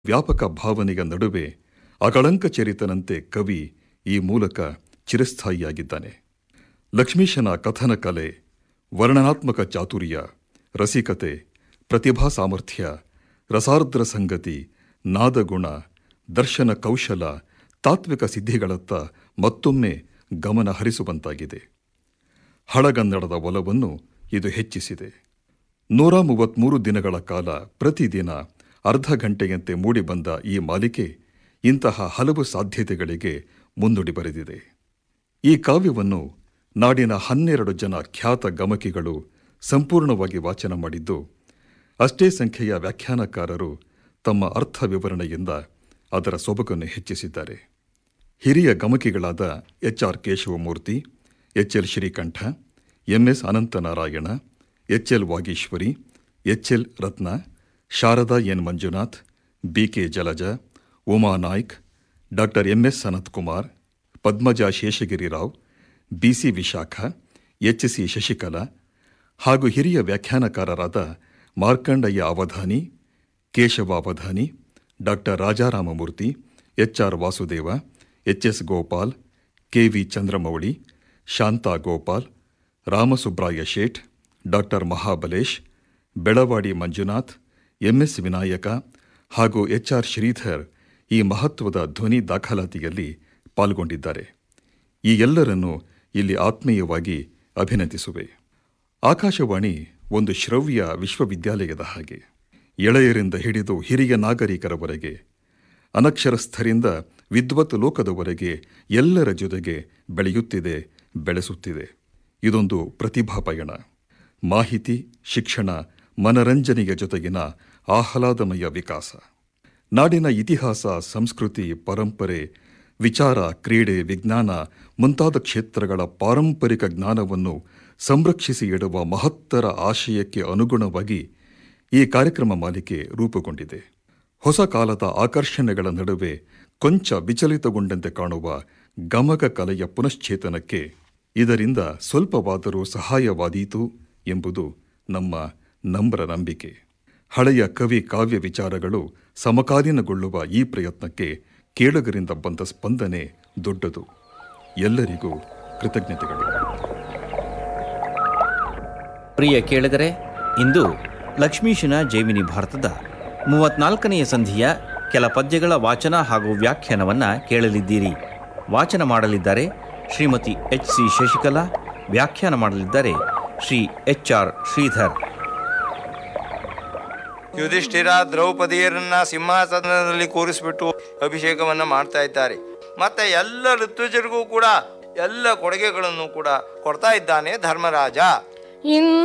ವ್ಯಾಪಕ ಭಾವನೆಯ ನಡುವೆ ಅಗಳಂಕ ಚರಿತನಂತೆ ಕವಿ ಈ ಮೂಲಕ ಚಿರಸ್ಥಾಯಿಯಾಗಿದ್ದಾನೆ ಲಕ್ಷ್ಮೀಶನ ಕಥನ ಕಲೆ ವರ್ಣನಾತ್ಮಕ ಚಾತುರ್ಯ ರಸಿಕತೆ ಪ್ರತಿಭಾ ಸಾಮರ್ಥ್ಯ ರಸಾರ್ದ್ರ ಸಂಗತಿ ನಾದಗುಣ ದರ್ಶನ ಕೌಶಲ ತಾತ್ವಿಕ ಸಿದ್ಧಿಗಳತ್ತ ಮತ್ತೊಮ್ಮೆ ಗಮನ ಹರಿಸುವಂತಾಗಿದೆ ಹಳಗನ್ನಡದ ಒಲವನ್ನು ಇದು ಹೆಚ್ಚಿಸಿದೆ ನೂರ ಮೂವತ್ಮೂರು ದಿನಗಳ ಕಾಲ ಪ್ರತಿದಿನ ಅರ್ಧ ಗಂಟೆಯಂತೆ ಮೂಡಿಬಂದ ಈ ಮಾಲಿಕೆ ಇಂತಹ ಹಲವು ಸಾಧ್ಯತೆಗಳಿಗೆ ಮುನ್ನುಡಿ ಬರೆದಿದೆ ಈ ಕಾವ್ಯವನ್ನು ನಾಡಿನ ಹನ್ನೆರಡು ಜನ ಖ್ಯಾತ ಗಮಕಿಗಳು ಸಂಪೂರ್ಣವಾಗಿ ವಾಚನ ಮಾಡಿದ್ದು ಅಷ್ಟೇ ಸಂಖ್ಯೆಯ ವ್ಯಾಖ್ಯಾನಕಾರರು ತಮ್ಮ ಅರ್ಥ ವಿವರಣೆಯಿಂದ ಅದರ ಸೊಬಗನ್ನು ಹೆಚ್ಚಿಸಿದ್ದಾರೆ ಹಿರಿಯ ಗಮಕಿಗಳಾದ H R Keshavamurthy H L Srikanta M S Ananthanarayana H L Vageeshwari H L Ratna Sharada N Manjunath B K Jalaja Uma Naik doctor M S Sanath Kumar Padmaja Sheshagirirao B C Vishakha H C Shashikala ಹಾಗೂ ಹಿರಿಯ ವ್ಯಾಖ್ಯಾನಕಾರರಾದ Markandaiah Avadhani Keshava Avadhani doctor Rajaramamurthy H R Vasudeva H S Gopal K V Chandramouli Shantha Gopal Ramasubraya Sheth doctor Mahabalesh Belavadi Manjunath M S Vinayaka ಹಾಗೂ ಎಚ್ ಆರ್ ಶ್ರೀಧರ್ ಈ ಮಹತ್ವದ ಧ್ವನಿ ದಾಖಲಾತಿಯಲ್ಲಿ ಪಾಲ್ಗೊಂಡಿದ್ದಾರೆ ಈ ಎಲ್ಲರನ್ನೂ ಇಲ್ಲಿ ಆತ್ಮೀಯವಾಗಿ ಅಭಿನಂದಿಸುವೆ ಆಕಾಶವಾಣಿ ಒಂದು ಶ್ರವ್ಯ ವಿಶ್ವವಿದ್ಯಾಲಯದ ಹಾಗೆ ಎಳೆಯರಿಂದ ಹಿಡಿದು ಹಿರಿಯ ನಾಗರಿಕರವರೆಗೆ ಅನಕ್ಷರಸ್ಥರಿಂದ ವಿದ್ವತ್ ಲೋಕದವರೆಗೆ ಎಲ್ಲರ ಜೊತೆಗೆ ಬೆಳೆಯುತ್ತಿದೆ ಬೆಳೆಸುತ್ತಿದೆ ಇದೊಂದು ಪ್ರತಿಭಾ ಪಯಣ ಮಾಹಿತಿ ಶಿಕ್ಷಣ ಮನರಂಜನೆಯ ಜೊತೆಗಿನ ಆಹ್ಲಾದಮಯ ವಿಕಾಸ ನಾಡಿನ ಇತಿಹಾಸ ಸಂಸ್ಕೃತಿ ಪರಂಪರೆ ವಿಚಾರ ಕ್ರೀಡೆ ವಿಜ್ಞಾನ ಮುಂತಾದ ಕ್ಷೇತ್ರಗಳ ಪಾರಂಪರಿಕ ಜ್ಞಾನವನ್ನು ಸಂರಕ್ಷಿಸಿ ಇಡುವ ಮಹತ್ತರ ಆಶಯಕ್ಕೆ ಅನುಗುಣವಾಗಿ ಈ ಕಾರ್ಯಕ್ರಮ ಮಾಲಿಕೆ ರೂಪುಗೊಂಡಿದೆ ಹೊಸ ಕಾಲದ ಆಕರ್ಷಣೆಗಳ ನಡುವೆ ಕೊಂಚ ವಿಚಲಿತಗೊಂಡಂತೆ ಕಾಣುವ ಗಮಕ ಕಲೆಯ ಪುನಶ್ಚೇತನಕ್ಕೆ ಇದರಿಂದ ಸ್ವಲ್ಪವಾದರೂ ಸಹಾಯವಾದೀತು ಎಂಬುದು ನಮ್ಮ ನಮ್ರ ನಂಬಿಕೆ ಹಳೆಯ ಕವಿ ಕಾವ್ಯ ವಿಚಾರಗಳು ಸಮಕಾಲೀನಗೊಳ್ಳುವ ಈ ಪ್ರಯತ್ನಕ್ಕೆ ಕೇಳುಗರಿಂದ ಬಂದ ಸ್ಪಂದನೆ ದೊಡ್ಡದು ಎಲ್ಲರಿಗೂ ಕೃತಜ್ಞತೆಗಳು ಪ್ರಿಯ ಕೇಳಿದರೆ ಇಂದು ಲಕ್ಷ್ಮೀಶನ ಜೈಮಿನಿ ಭಾರತದ ಮೂವತ್ನಾಲ್ಕನೆಯ ಸಂಧಿಯ ಕೆಲ ಪದ್ಯಗಳ ವಾಚನ ಹಾಗೂ ವ್ಯಾಖ್ಯಾನವನ್ನು ಕೇಳಲಿದ್ದೀರಿ ವಾಚನ ಮಾಡಲಿದ್ದಾರೆ ಶ್ರೀಮತಿ ಎಚ್ ಸಿ ಶಶಿಕಲಾ ವ್ಯಾಖ್ಯಾನ ಮಾಡಲಿದ್ದಾರೆ ಶ್ರೀ ಎಚ್ ಆರ್ ಶ್ರೀಧರ್ ಯುಧಿಷ್ಠಿರ ದ್ರೌಪದಿಯರನ್ನ ಸಿಂಹಾಸನದಲ್ಲಿ ಕೂರಿಸ್ಬಿಟ್ಟು ಅಭಿಷೇಕವನ್ನ ಮಾಡ್ತಾ ಇದ್ದಾರೆ ಮತ್ತೆ ಎಲ್ಲ ಋತುಜರಿಗೂ ಕೂಡ ಎಲ್ಲ ಕೊಡುಗೆಗಳನ್ನು ಕೂಡ ಕೊಡ್ತಾ ಇದ್ದಾನೆ ಧರ್ಮರಾಜ ಇನ್